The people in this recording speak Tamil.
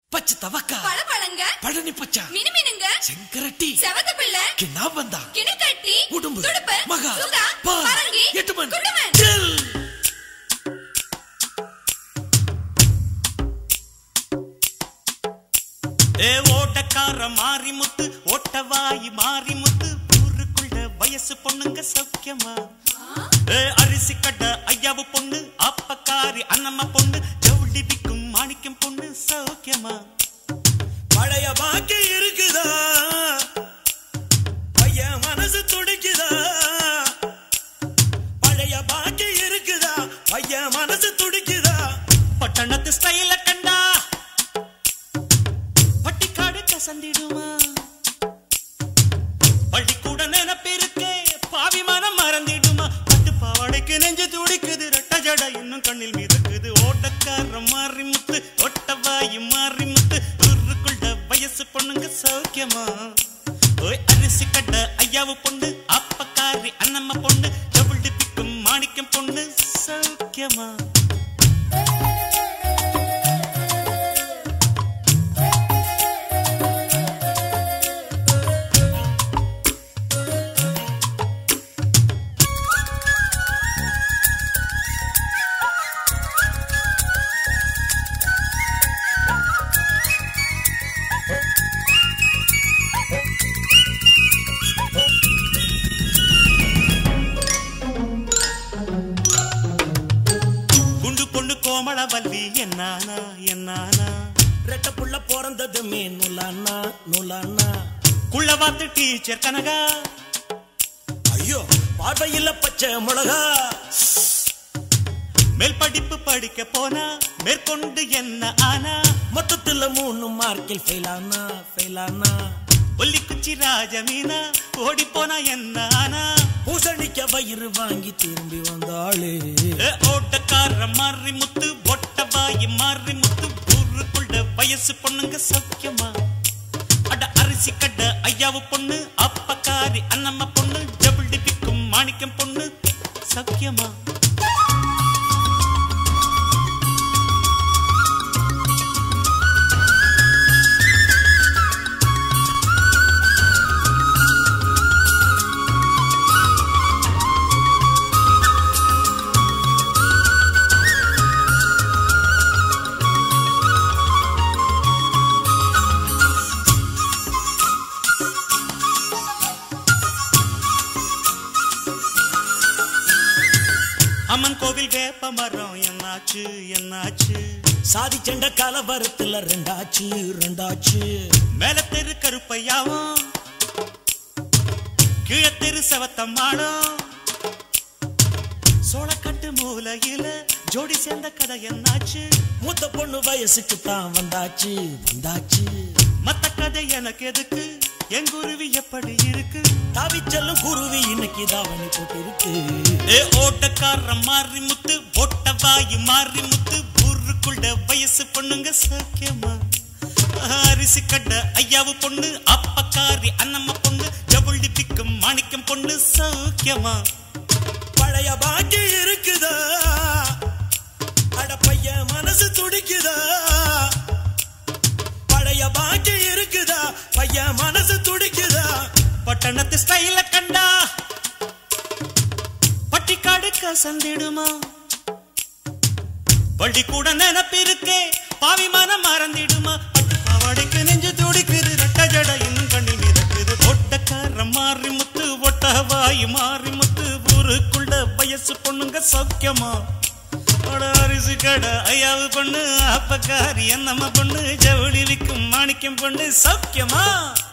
பச்சை தவக்கா பழபழங்க பழனி பச்சா மினுமினுங்க செங்கரட்டி செவத்த பிள்ளை கிண்ணா வந்தா கிணக்கட்டி உடும்பு துடுப்பு மகா சுகா பா பரங்கி எட்டுமன் குண்டுமன் செல் ஏ ஓட்டக்கார மாறி முத்து ஓட்டவாயி மாறி முத்து ஊருக்குள்ள வயசு பொண்ணுங்க சௌக்கியமா ஏ அரிசி கட்ட ஐயாவு பொண்ணு அப்பக்காரி அண்ணம்மா பொண்ணு ஜவுளி விக்கும் மாணிக்கம் பொண்ணு சௌக்கியமா பழைய பாக்கி இருக்குதா பையன் மனசு துடிக்குதா பழைய பாக்கி இருக்குதா பையன் மனசு துடிக்குதா பட்டணத்து ஸ்டைல கண்டா பட்டிக்காடு கசந்திடுமா பள்ளிக்கூட நினைப்பிருக்கே பாவி மனம் மறந்திடுமா பட்டு பாவாடைக்கு நெஞ்சு துடிக்குது ரெட்ட ஜட இன்னும் கண்ணில் மிதக்குது ஓட்டக்கார மாறி முத்து ஒட்டவாயி மாறி முத்து ஊருக்குள்ள வயசு பொண்ணுங்க சௌக்கியமா ஓய் அரிசி கட்ட ஐயாவு பொண்ணு அப்பக்காரி அண்ணம்மா பொண்ணு டபுள் டிப்பிக்கும் மாணிக்கம் பொண்ணு சௌக்கியமா குண்டு பொண்ணு கோமளவல்லி என்னானா என்னானா ரெட்ட புள்ள பிறந்ததுமே நுலானா நுலானா குள்ளவாத்து டீச்சர் கனகா ஐயோ பார்வையில பச்சை மிளகா மேல் படிப்பு படிக்க போனா மேற்கொண்டு என்ன ஆனா மொத்தத்துல மூணு மார்க்கில் ஃபெயிலானா ஃபெயிலானா ஒல்லி குச்சி ராஜமீனா ஓடி போனா என்ன ஆனா பூசணிக்க வயிறு வாங்கி திரும்பி வந்தாளே ஏ, ஓட்டக்கார மாறி முத்து ஒட்டவாயி மாறி முத்து ஊருக்குள்ள வயசு பொண்ணுங்க சௌக்கியமா அட அரிசி கட்ட ஐயாவு பொண்ணு அப்பக்காரி அண்ணம்மா பொண்ணு ஜபுள் டிப்பிக்கும் மாணிக்கம் பொண்ணு சௌக்கியமா அம்மன் கோவில் வேப்ப மரம் என்னாச்சு என்னாச்சு சாதி சண்டை கலவரத்துல ரெண்டாச்சு ரெண்டாச்சு மேல தெரு கருப்பையாவும் கீழத்தெரு செவத்தம்மாடும் சோளக்கட்டு மூலையில ஜோடி சேர்ந்த கதை என்னாச்சு மூத்த பொண்ணு வயசுக்கு தான் வந்தாச்சு வந்தாச்சு மத்த கதை எனக்கு எதுக்கு எங்குருவி எப்படி இருக்கு தாவிச்செல்லும் குருவி இன்னைக்கு தாவணி போட்டிருக்கு ஏ ஓட்டக்கார மாறி முத்து ஒட்டவாயி மாறி முத்து ஊருக்குள்ள வயசு பொண்ணுங்க சக்கியமா அரிசி கட்ட ஐயாவு பொண்ணு அப்பக்காரி அண்ணம்மா பொண்ணு ஜவுளி பிக்கும் மாணிக்கம் பொண்ணு சௌக்கியமா பழைய பாக்கி இருக்குதா அட பையன் மனசு துடிக்குதா பழைய பாக்கி இருக்குதா பையன் மனசு துடிக்குதா பட்டணத்து ஸ்டைல கண்டா பட்டிக்காடு கசந்திடுமா பள்ளி கூட நினப்பிருக்கே பாவி மனம் மறந்திடுமா பட்டு பாவாடைக்கு நெஞ்சு துடிக்குது ரெட்ட ஜட இன்னும் கண்ணில் மிதக்குது ஒட்டக்கார மாறி முத்து ஒட்ட வாய் மாறி முத்து ஊருக்குள்ள வயசு பொண்ணுங்க சௌக்கியமா அட அரிசி கடை ஐயாவு பொண்ணு அப்பக்காரி என்னம்மா பொண்ணு ஜவுளி விக்கும் மாணிக்கம் பொண்ணு சௌக்கியமா